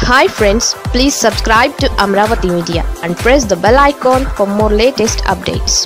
hi friends please subscribe to Amaravati media and press the bell icon for more latest updates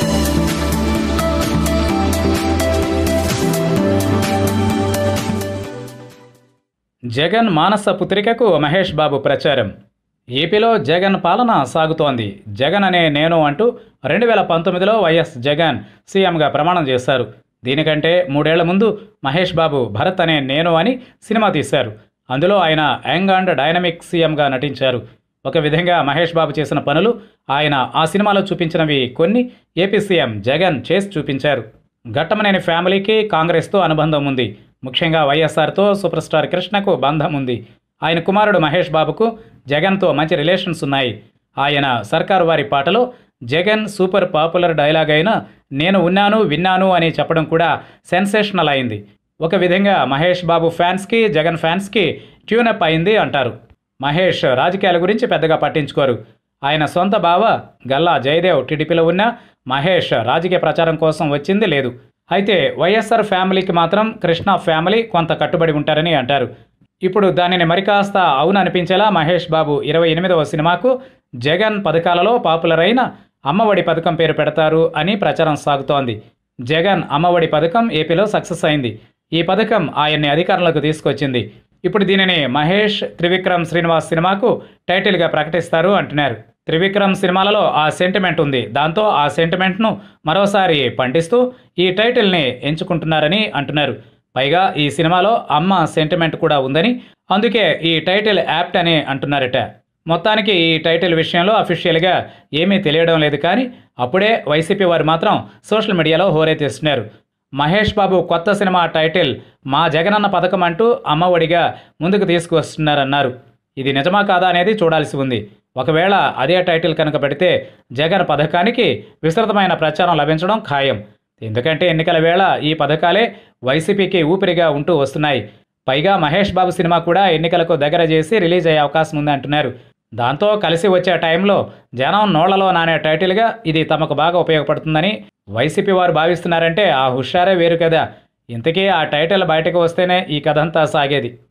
Jagan మానస పుత్రికకు మహేష్ బాబు ప్రచారం ఏపీలో జగన్ పాలన సాగుతోంది జగన్ అనే నేను అంటూ రెండు వేల పంతొమ్మిదిలో వైఎస్ జగన్ సీఎంగా ప్రమాణం చేశారు దీనికంటే మూడేళ్ల ముందు మహేష్ బాబు భరత్ అనే నేను అని సినిమా తీశారు అందులో ఆయన యంగ్ అండ్ డైనమిక్ సీఎంగా నటించారు ఒక విధంగా మహేష్ బాబు చేసిన పనులు ఆయన ఆ సినిమాలో చూపించినవి కొన్ని ఏపీ సీఎం జగన్ చేసి చూపించారు ఘట్టమనేని ఫ్యామిలీకి కాంగ్రెస్తో అనుబంధం ఉంది ముఖ్యంగా వైఎస్ఆర్తో సూపర్ స్టార్ కృష్ణకు బంధం ఉంది ఆయన కుమారుడు మహేష్ బాబుకు జగన్తో మంచి రిలేషన్స్ ఉన్నాయి ఆయన సర్కారు వారి పాటలో జగన్ సూపర్ పాపులర్ డైలాగ్ అయిన నేను ఉన్నాను విన్నాను అని చెప్పడం కూడా సెన్సేషనల్ అయింది ఒక విధంగా మహేష్ బాబు ఫ్యాన్స్కి జగన్ ఫ్యాన్స్కి ట్యూనప్ అయింది అంటారు మహేష్ రాజకీయాల గురించి పెద్దగా పట్టించుకోరు ఆయన సొంత బావ గల్లా జయదేవ్ టీడీపీలో ఉన్న మహేష్ రాజకీయ ప్రచారం కోసం వచ్చింది లేదు అయితే వైఎస్ఆర్ ఫ్యామిలీకి మాత్రం కృష్ణ ఫ్యామిలీ కొంత కట్టుబడి ఉంటారని అంటారు ఇప్పుడు దానిని మరికాస్త అవును అనిపించేలా మహేష్ బాబు ఇరవై ఎనిమిదవ సినిమాకు జగన్ పథకాలలో పాపులర్ అయిన అమ్మఒడి పథకం పేరు పెడతారు అని ప్రచారం సాగుతోంది జగన్ అమ్మఒడి పథకం ఏపీలో సక్సెస్ అయింది ఈ పథకం ఆయన్ని అధికారంలోకి తీసుకొచ్చింది ఇప్పుడు దీనిని మహేష్ త్రివిక్రమ్ శ్రీనివాస్ సినిమాకు టైటిల్గా ప్రకటిస్తారు అంటున్నారు త్రివిక్రమ్ సినిమాలలో ఆ సెంటిమెంట్ ఉంది దాంతో ఆ సెంటిమెంట్ను మరోసారి పండిస్తూ ఈ టైటిల్ని ఎంచుకుంటున్నారని అంటున్నారు పైగా ఈ సినిమాలో అమ్మ సెంటిమెంట్ కూడా ఉందని అందుకే ఈ టైటిల్ యాప్ట్ అని అంటున్నారట మొత్తానికి ఈ టైటిల్ విషయంలో అఫీషియల్గా ఏమీ తెలియడం లేదు కానీ అప్పుడే వైసీపీ వారు మాత్రం సోషల్ మీడియాలో హోరెత్తిస్తున్నారు మహేష్ బాబు కొత్త సినిమా టైటిల్ మా జగనన్న పథకం అంటూ అమ్మఒడిగా ముందుకు తీసుకువస్తున్నారన్నారు ఇది నిజమా కాదా అనేది చూడాల్సి ఉంది ఒకవేళ అదే టైటిల్ కనుక పెడితే జగన్ పథకానికి విస్తృతమైన ప్రచారం లభించడం ఖాయం ఎందుకంటే ఎన్నికల వేళ ఈ పథకాలే వైసీపీకి ఊపిరిగా ఉంటూ వస్తున్నాయి పైగా మహేష్ బాబు సినిమా కూడా ఎన్నికలకు దగ్గర చేసి రిలీజ్ అయ్యే అవకాశం ఉంది అంటున్నారు దాంతో కలిసి వచ్చే టైంలో జనం నోళ్లలో నానే టైటిల్గా ఇది తమకు బాగా ఉపయోగపడుతుందని వైసీపీ వారు భావిస్తున్నారంటే ఆ హుషారే వేరు కదా ఇంతకీ ఆ టైటిల్ బయటకు వస్తేనే ఈ కథంతా సాగేది